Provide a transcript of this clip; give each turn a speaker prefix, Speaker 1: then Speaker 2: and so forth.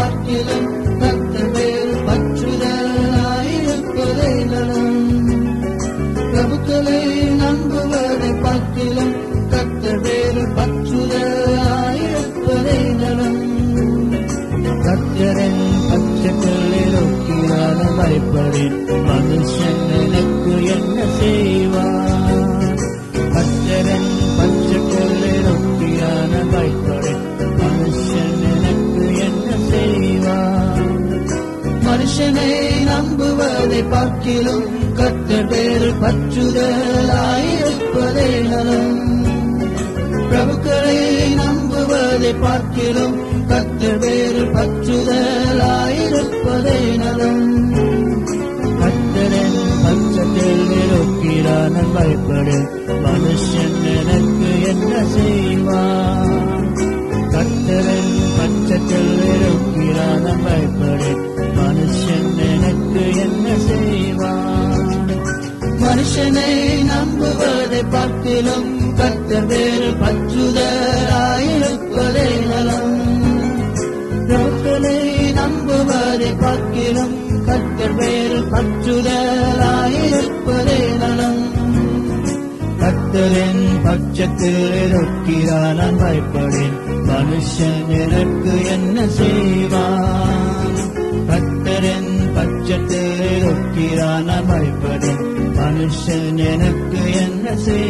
Speaker 1: பார்க்கிலும் கர்த்தர் வேறு பற்றுதலாயிருப்பதே நலம் பிரபுக்களை நம்புவதை பார்க்கிலும் கர்த்தர் வேறு பற்றுதலாயிருப்பதே நலம் கர்த்தரன் பச்சைகளில் ஒக்கியான பயப்படேன் மனுஷன் எனக்கு என்ன செய்வான் கர்த்தரன் பச்சைகளில் ஒக்கியான பயப்படேன் மனுஷன் எனக்கு என்ன செய்வான் மனுஷனை நம்புவதை பார்க்கிலும் கர்த்தர் வேறு பற்றுதலாயிருப்பதே நலம் பிரபுக்களை நம்புவதை பார்க்கிறோம் கர்த்தர் வேறு பற்றுதலாயிருப்பதே நலம் கர்த்தரன் பட்சத்தில் இருக்கிறான் பயப்படு மனுஷன் எனக்கு என்ன செய்வான் கர்த்தரன் பட்சத்தில் இருக்கிறான் பயப்படு மனுஷன் எனக்கு என்ன செய்வான் மனுஷனை நம்புவதை பார்க்கிலும் கர்த்தர் வேறு பற்றுதலாயிருப்பதே நலம் பிரபுக்களை நம்புவதை பார்க்கிலும் கர்த்தர் வேறு பற்றுதலாயிருப்பதே நலம் கர்த்தரின் பட்சத்தில் இருக்கிறான் நான் பயப்படேன் மனுஷன் எனக்கு என்ன செய்வான் கர்த்தரின் பட்சத்தில் இருக்கிறான் நான் பயப்படேன் மனுஷன் எனக்கு என்ன செய்வான்